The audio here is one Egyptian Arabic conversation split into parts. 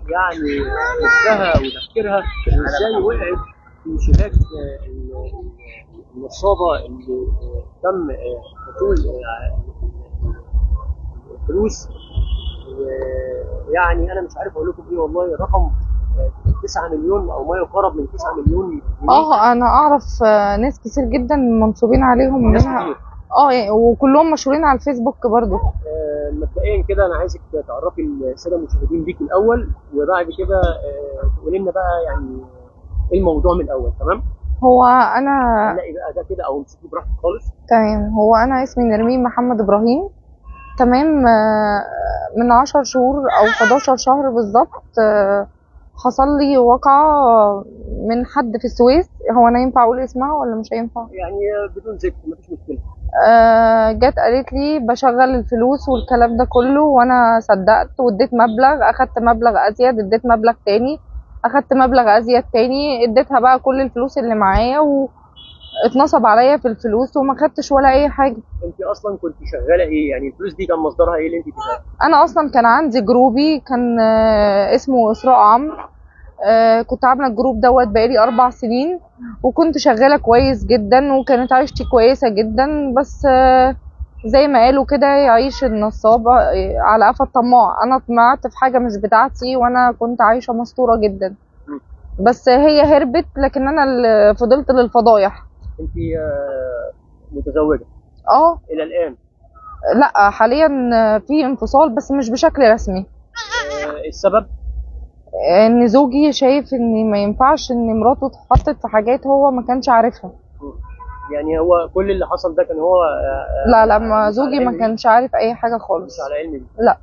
يعني مخها وتفكيرها ازاي وقعت في شباك آه، ال- ال- النصابه اللي آه، تم آه، وصول آه، الفلوس ويعني انا مش عارف اقول لكم ايه والله رقم 9 مليون او ما يقارب من 9 مليون جنيه اه انا اعرف آه، ناس كتير جدا منصوبين عليهم ناس منها كتير. اه يعني وكلهم مشهورين على الفيسبوك برضو آه، مبدئيا كده انا عايزك تعرفي الساده المشاهدين بيك الاول وبعد كده آه، تقولي لنا بقى يعني ايه الموضوع من الاول تمام؟ هو انا هنلاقي بقى ده كده او امسكي براحتك خالص تمام هو انا اسمي نرمين محمد ابراهيم تمام آه، من عشر شهور او 11 شهر بالظبط آه، حصل لي واقعة من حد في السويس هو انا ينفع اقول اسمها ولا مش هينفع يعني بدون ذكر مفيش مشكله آه، جت قالت لي بشغل الفلوس والكلام ده كله وانا صدقت واديت مبلغ اخدت مبلغ ازيد اديت مبلغ تاني اخدت مبلغ ازيد تاني اديتها بقى كل الفلوس اللي معايا واتنصب عليا في الفلوس وما خدتش ولا اي حاجه انت اصلا كنت شغاله ايه؟ يعني الفلوس دي كان مصدرها ايه اللي انت بتاعها؟ انا اصلا كان عندي جروبي كان آه، اسمه اسراء عمرو آه، كنت عامله الجروب دوت بقالي اربع سنين وكنت شغاله كويس جدا وكانت عيشتي كويسه جدا بس آه، زي ما قالوا كده يعيش النصاب آه، على قفا الطماع انا طمعت في حاجه مش بتاعتي وانا كنت عايشه مستوره جدا بس هي هربت لكن انا اللي فضلت للفضايح انت آه، متزوجه اه الى الان لا حاليا في انفصال بس مش بشكل رسمي آه، السبب ان زوجي شايف ان ما ينفعش ان مراته اتحطت في حاجات هو ما كانش عارفها يعني هو كل اللي حصل ده كان هو آه، آه، لا لا ما مش زوجي على ما علم كانش عارف اي حاجه بيه؟ خالص مش على علم بيه. لا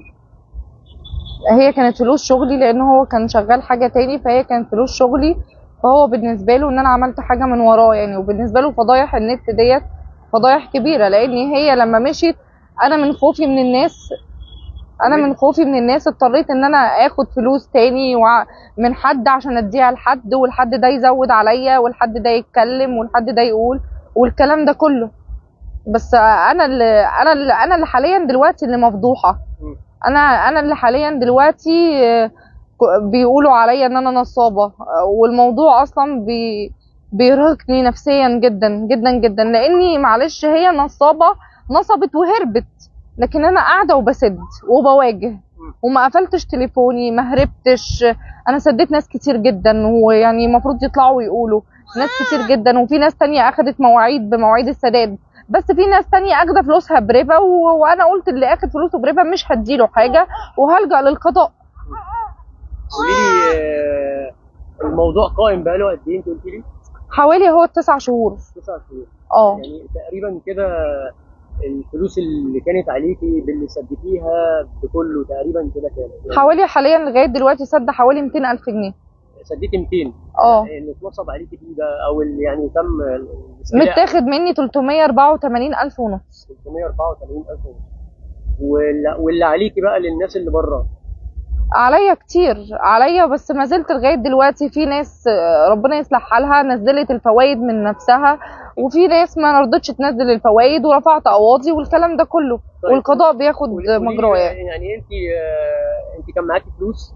هي كانت فلوس شغلي لان هو كان شغال حاجه تاني فهي كانت فلوس شغلي فهو بالنسبه له ان انا عملت حاجه من وراه يعني وبالنسبه له فضايح النت ديت فضايح كبيره لان هي لما مشيت انا من خوفي من الناس انا من خوفي من الناس اضطريت ان انا اخد فلوس تاني وع- من حد عشان اديها لحد والحد ده يزود عليا والحد ده يتكلم والحد ده يقول والكلام ده كله بس انا اللي انا اللي انا اللي حاليا دلوقتي اللي مفضوحه مم. انا انا اللي حاليا دلوقتي آه، ك- بيقولوا عليا ان انا نصابه آه، والموضوع اصلا بي بيرهقني نفسيا جدا جدا جدا لاني معلش هي نصابه نصبت وهربت لكن انا قاعده وبسد وبواجه وما قفلتش تليفوني ما هربتش انا سديت ناس كتير جدا ويعني المفروض يطلعوا ويقولوا ناس كتير جدا وفي ناس تانية اخدت مواعيد بمواعيد السداد بس في ناس تانية اخده فلوسها بربا و... وانا قلت اللي اخد فلوسه بربا مش هديله حاجه وهلجأ للقضاء قولي لي آه، الموضوع قائم بقاله قد ايه انت قلت لي؟ حوالي هو تسع شهور تسع شهور اه يعني تقريبا كده الفلوس اللي كانت عليكي باللي سددتيها بكله تقريبا كده كام؟ يعني حوالي حاليا لغايه دلوقتي سد حوالي 200 الف جنيه سديتي 200 اه اللي اتنصب عليكي دي ده او اللي يعني تم الاستيلاء متاخد مني 384 الف ونص 384 الف ونص واللي, واللي عليكي بقى للناس اللي بره عليا كتير عليا بس ما زلت لغايه دلوقتي في ناس آه، ربنا يصلح حالها نزلت الفوائد من نفسها وفي ناس ما رضتش تنزل الفوائد ورفعت قواضي والكلام ده كله طيب. والقضاء بياخد قولي- قولي لي مجراه يعني يعني انت آه، انت كان معاكي فلوس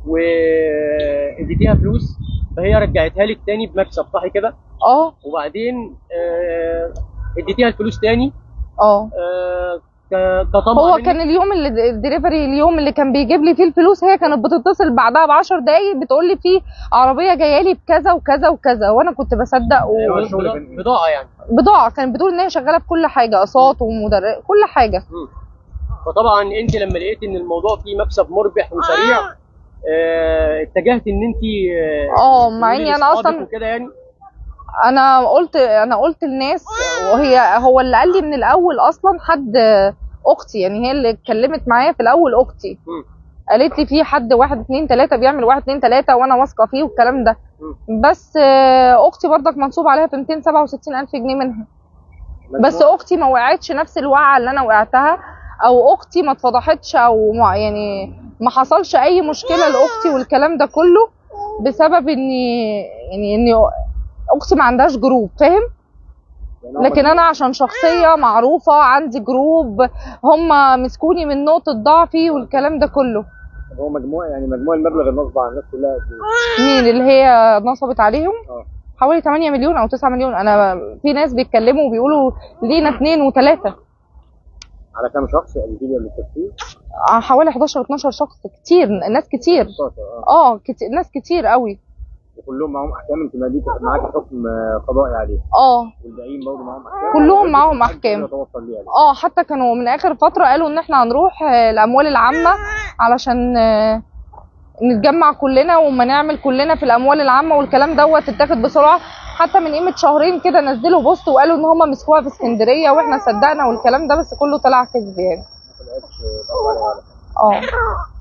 واديتيها فلوس فهي رجعتها لك تاني بمكسب صح كده اه وبعدين آه، اديتيها الفلوس تاني اه آه، ك- كطمع هو منك. كان اليوم اللي الدليفري اليوم اللي كان بيجيب لي فيه الفلوس هي كانت بتتصل بعدها ب 10 دقايق بتقول لي في عربيه جايه لي بكذا وكذا وكذا وانا كنت بصدق و... أيوة، بضاعة- بضاعه يعني بضاعه كانت بتقول ان هي شغاله في كل حاجه اقساط ومدرب كل حاجه مم. فطبعا انت لما لقيت ان الموضوع فيه مكسب مربح وسريع آه، اتجهت ان انت اه، مع إني أنا أصلاً- وكده يعني انا قلت انا قلت للناس وهي هو اللي قال لي من الاول اصلا حد اختي يعني هي اللي اتكلمت معايا في الاول اختي مم. قالت لي في حد واحد اتنين تلاته بيعمل واحد اتنين تلاته وانا واثقه فيه والكلام ده مم. بس آه، اختي برضك منصوب عليها في 267 الف جنيه منها بس مجموع- اختي ما وقعتش نفس الوقعه اللي انا وقعتها او اختي ما اتفضحتش او ما يعني ما حصلش اي مشكله لاختي والكلام ده كله بسبب اني يعني اني اختي ما عندهاش جروب فاهم يعني هم لكن انا عشان شخصيه معروفه عندي جروب هم مسكوني من نقطه ضعفي والكلام ده كله طب هو مجموع يعني مجموع المبلغ النصب على الناس كلها قد ايه؟ مين اللي هي نصبت عليهم اه حوالي 8 مليون او 9 مليون انا في ناس بيتكلموا وبيقولوا لينا اثنين وثلاثه على كام شخص الجديد اللي التفكير؟ حوالي 11 12 شخص كتير ناس كتير 16 اه اه كتير ناس كتير قوي وكلهم معاهم احكام انت ماليك معاك حكم آه، قضائي عليه اه والباقيين برضه معاهم احكام كلهم معاهم محدش أحكام. يقدر يتوصل ليها يعني. اه حتى كانوا من اخر فتره قالوا ان احنا هنروح آه، الاموال العامه علشان آه، نتجمع كلنا وما نعمل كلنا في الاموال العامه والكلام دوت اتاخد بسرعه حتى من قيمه شهرين كده نزلوا بوست وقالوا ان هم مسكوها في اسكندريه واحنا صدقنا والكلام ده بس كله طلع كذب يعني ما طلعتش ضرب عليها ولا حاجة. اه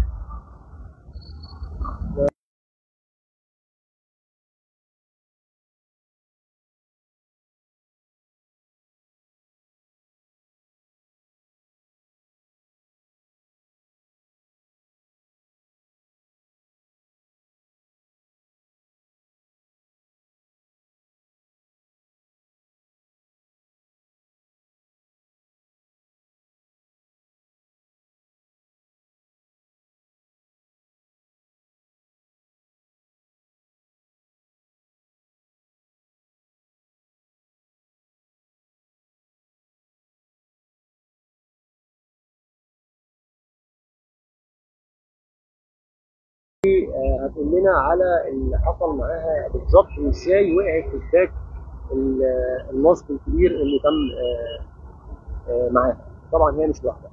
آه، هتقول لنا على اللي حصل معاها بالظبط وازاي وقعت في الباك ال- النصب الكبير اللي تم آه، آه، معاها طبعا هي مش لوحدها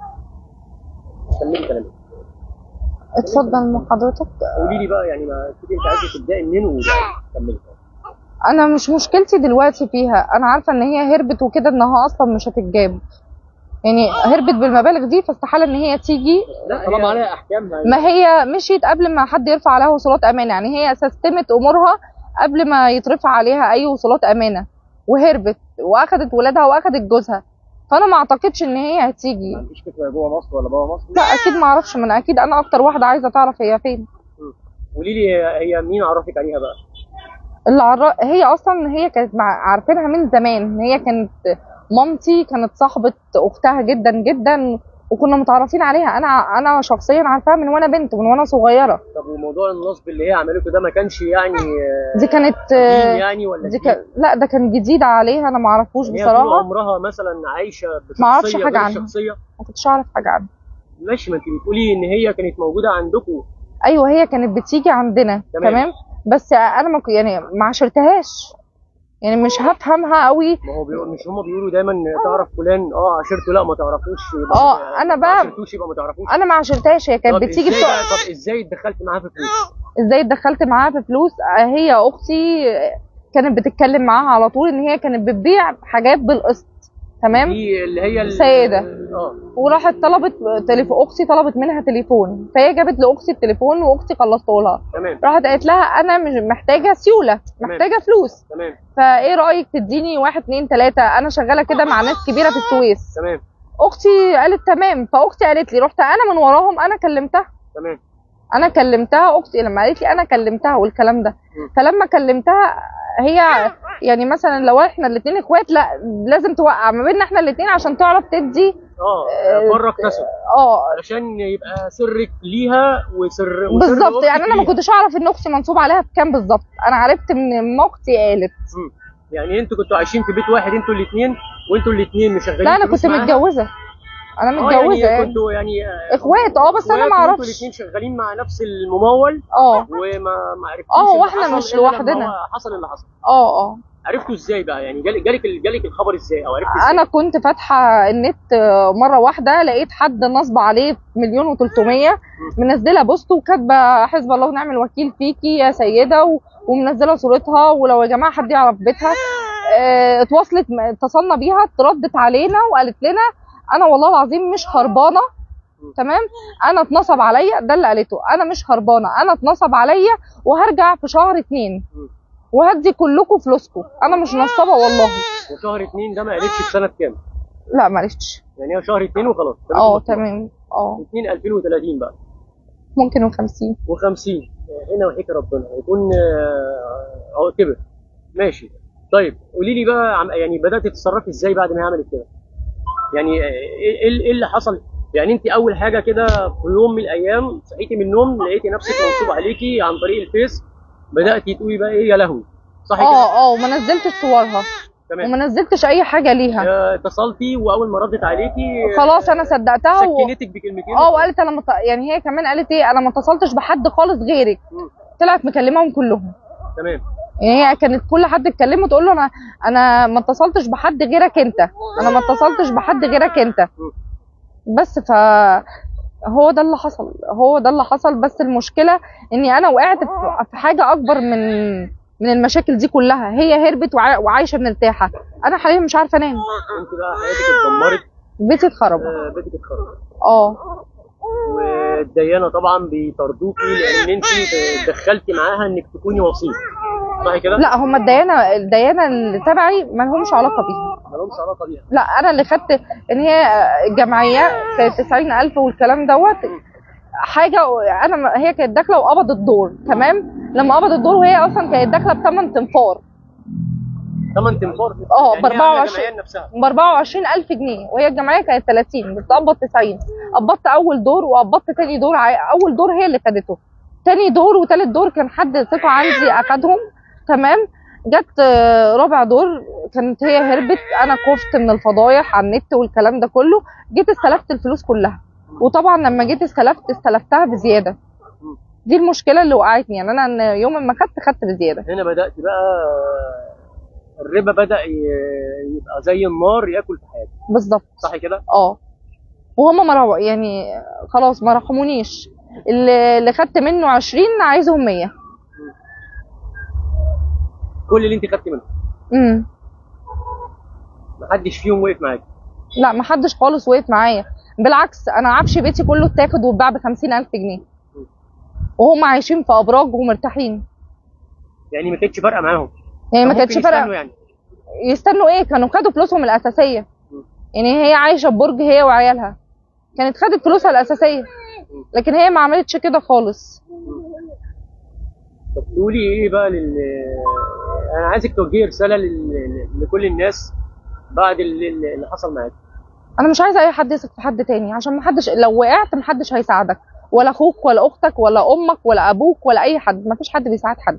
كملي كلامك اتفضل من حضرتك قولي لي بقى يعني ما تيجي انت عايزه تبداي منين وبعد كملي انا مش مشكلتي دلوقتي فيها انا عارفه ان هي هربت وكده انها اصلا مش هتتجاب يعني هربت بالمبالغ دي فاستحاله ان هي تيجي لا طالما عليها احكام ما هي مشيت قبل ما حد يرفع عليها وصولات امانه يعني هي سستمت امورها قبل ما يترفع عليها اي وصولات امانه وهربت واخدت ولادها واخدت جوزها فانا ما اعتقدش ان هي ما هتيجي عنديش فكره جوه مصر ولا بره مصر لا اكيد ما اعرفش ما انا اكيد انا اكتر واحده عايزه تعرف هي فين مم. قولي لي هي هي مين عرفك عليها بقى اللي عر... هي اصلا هي كانت مع... عارفينها من زمان هي كانت مامتي كانت صاحبه اختها جدا جدا وكنا متعرفين عليها انا انا شخصيا عارفاها من وانا بنت من وانا صغيره طب وموضوع النصب اللي هي عملته ده ما كانش يعني آه، دي كانت قديم يعني ولا دي جديد؟ كان... لا ده كان جديد عليها انا ما اعرفوش يعني هي طول بصراحه عمرها مثلا عايشه ما أعرفش بشخصيه حاجة غير عنها. شخصيه ما كنتش اعرف حاجه عنها ماشي ما انت بتقولي ان هي كانت موجوده عندكم ايوه هي كانت بتيجي عندنا تمام. تمام بس انا ما ك- يعني ما عاشرتهاش يعني مش هفهمها قوي ما هو بيقول مش هم بيقولوا دايما تعرف فلان اه عشرته لا ما تعرفوش يبقى آه، ما- أنا ما بقى- عشرتوش يبقى ما تعرفوش انا ما عاشرتهاش هي كانت طب بتيجي ازاي بتوع... بقى طب ازاي اتدخلت معاها في فلوس؟ ازاي اتدخلت معاها في فلوس آه، هي اختي آه، كانت بتتكلم معاها على طول ان هي كانت بتبيع حاجات بالقسط تمام دي اللي هي ال- سيدة. اه وراحت طلبت تليفون اختي طلبت منها تليفون فهي جابت لاختي التليفون واختي خلصته لها تمام راحت قالت لها انا مش محتاجه سيوله محتاجه فلوس تمام فايه رايك تديني واحد اتنين تلاته انا شغاله كده مع ناس كبيره في السويس تمام اختي قالت تمام فاختي قالت لي رحت انا من وراهم انا كلمتها تمام انا كلمتها اختي لما قالت لي انا كلمتها والكلام ده فلما كلمتها هي يعني مثلا لو احنا الاثنين اخوات لا لازم توقع ما بيننا احنا الاثنين عشان تعرف تدي اه بره اكتسب اه علشان يبقى سرك ليها وسر وسر بالظبط أختك يعني انا ما ليها. كنتش اعرف ان اختي منصوب عليها بكام بالظبط انا عرفت من ما اختي قالت مم. يعني انتوا كنتوا عايشين في بيت واحد انتوا الاثنين وانتوا الاثنين مشغلين لا انا فلوس كنت معاها؟ متجوزه انا اه متجوزه يعني يعني كنتوا يعني آه، اخوات اه بس انا اخوات ما وانتوا اعرفش الاثنين شغالين مع نفس الممول اه وما ما عرفتوش اه، اللي واحنا حصل مش إلا لما لوحدنا. هو حصل اللي حصل اه اه عرفتوا ازاي بقى يعني جالك جالك جالك الخبر ازاي او عرفت ازاي انا كنت فاتحه النت آه، مره واحده لقيت حد نصب عليه مليون و300 منزله بوست وكاتبه حسب الله ونعم الوكيل فيكي يا سيده و- ومنزله صورتها ولو يا جماعه حد يعرف بيتها آه، اتواصلت اتصلنا بيها ردت علينا وقالت لنا انا والله العظيم مش هربانه تمام انا اتنصب عليا ده اللي قالته انا مش هربانه انا اتنصب عليا وهرجع في شهر اتنين وهدي كلكم فلوسكم انا مش نصابه والله وشهر اتنين ده ما عرفش في سنه كام لا معلش يعني هو شهر اتنين وخلاص اه تمام اه 2 2030 بقى ممكن و50 و50 هنا وحيك ربنا يكون آه، هو كبر ماشي طيب قولي لي بقى عم- يعني بدات تتصرفي ازاي بعد ما هي عملت كده يعني آه، ايه إيه- إيه اللي حصل يعني انت اول حاجه كده في يوم من الايام صحيتي من النوم لقيتي نفسك منصوب عليكي عن طريق الفيس بداتي تقولي بقى ايه يا لهوي صح كده اه اه وما نزلتش صورها تمام وما نزلتش اي حاجه ليها آه، اتصلتي واول ما ردت عليكي خلاص انا صدقتها و... سكنتك بكلمتين اه وقالت انا مت... يعني هي كمان قالت ايه انا ما اتصلتش بحد خالص غيرك مم. طلعت مكلمهم كلهم تمام يعني هي كانت كل حد تكلمه تقول له انا انا ما اتصلتش بحد غيرك انت انا ما اتصلتش بحد غيرك انت مم. بس ف هو ده اللي حصل هو ده اللي حصل بس المشكله اني انا وقعت في- في حاجه اكبر من من المشاكل دي كلها هي هربت وعا- وعايشه مرتاحه انا حاليا مش عارفه انام انت بقى حياتك اتدمرت بيتي اتخرب آه، بيتك اتخرب اه والديانه طبعا بيطردوكي لان انت دخلتي معاها انك تكوني وسيط صح كده؟ لا هم الديانه الديانه اللي تبعي ما لهمش علاقه بيها مالهمش علاقه بيها لا انا اللي خدت ان هي الجمعيه كانت 90000 والكلام دوت حاجه انا ما- هي كانت داخله وقبضت دور تمام لما قبضت دور وهي اصلا كانت داخله بثمان تنفار ثمان تنفار اه، يعني ب هي عاملة 24. جمعية نفسها ب 24000 جنيه وهي الجمعيه كانت 30 بتقبض 90 قبضت اول دور وقبضت تاني دور ع- اول دور هي اللي خدته تاني دور وتالت دور كان حد ثقه عندي اخدهم تمام جت آه، رابع دور كانت هي هربت انا خفت من الفضايح على النت والكلام ده كله جيت استلفت الفلوس كلها وطبعا لما جيت استلفت استلفتها بزياده دي المشكله اللي وقعتني يعني انا إن يوم ما خدت خدت بزياده هنا بدات بقى الربا بدا ي- يبقى زي النار ياكل في حياتك بالظبط صح كده؟ اه وهم ما رو... يعني خلاص ما رحمونيش اللي اللي خدت منه 20 عايزهم 100 كل اللي انت خدتي منه امم محدش فيهم وقف معاك لا ما حدش خالص وقف معايا بالعكس انا عفش بيتي كله اتاخد واتباع ب 50000 جنيه وهم عايشين في ابراج ومرتاحين يعني ما كانتش فارقه معاهم يعني ما طب كانتش ممكن يستنوا فارقه يعني يستنوا ايه كانوا خدوا فلوسهم الاساسيه يعني هي عايشه ببرج هي وعيالها كانت خدت فلوسها الاساسيه لكن هي ما عملتش كده خالص طب تقولي ايه بقى لل انا عايزك توجهي رساله لل... لكل الناس بعد اللي, اللي حصل معاك انا مش عايزه اي حد يثق في حد تاني عشان محدش لو وقعت محدش هيساعدك ولا اخوك ولا اختك ولا امك ولا ابوك ولا اي حد مفيش حد بيساعد حد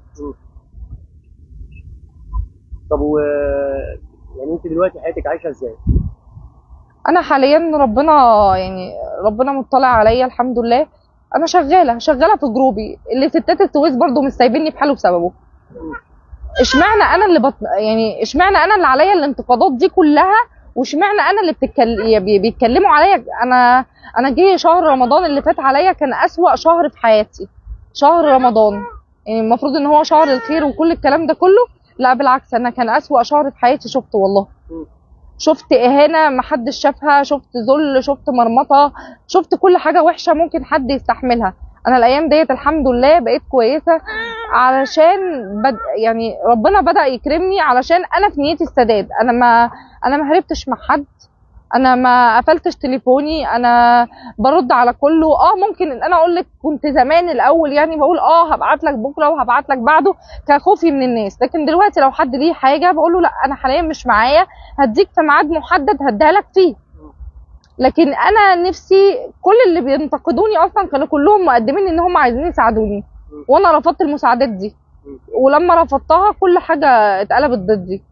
طب و يعني انت دلوقتي حياتك عايشه ازاي؟ انا حاليا ربنا يعني ربنا مطلع عليا الحمد لله انا شغاله شغاله في جروبي اللي ستات السويس برضو مش سايبيني في حاله بسببه اشمعنى انا اللي بط... يعني اشمعنى انا اللي عليا الانتقادات دي كلها واشمعنى انا اللي بتتكل... بي- بيتكلموا عليا انا انا جه شهر رمضان اللي فات عليا كان اسوأ شهر في حياتي شهر رمضان يعني المفروض ان هو شهر الخير وكل الكلام ده كله لا بالعكس انا كان اسوأ شهر في حياتي شفته والله مم. شفت اهانه محدش شافها شفت ذل شفت مرمطه شفت كل حاجه وحشه ممكن حد يستحملها انا الايام ديت الحمد لله بقيت كويسه علشان بد... يعني ربنا بدا يكرمني علشان انا في نيتي السداد انا ما انا ما هربتش مع حد انا ما قفلتش تليفوني انا برد على كله اه ممكن ان انا اقول لك كنت زمان الاول يعني بقول اه هبعت لك بكره وهبعت لك بعده كخوفي من الناس لكن دلوقتي لو حد ليه حاجه بقول له لا انا حاليا مش معايا هديك في ميعاد محدد هديها لك فيه لكن انا نفسي كل اللي بينتقدوني اصلا كانوا كلهم مقدمين ان هم عايزين يساعدوني وانا رفضت المساعدات دي ولما رفضتها كل حاجه اتقلبت ضدي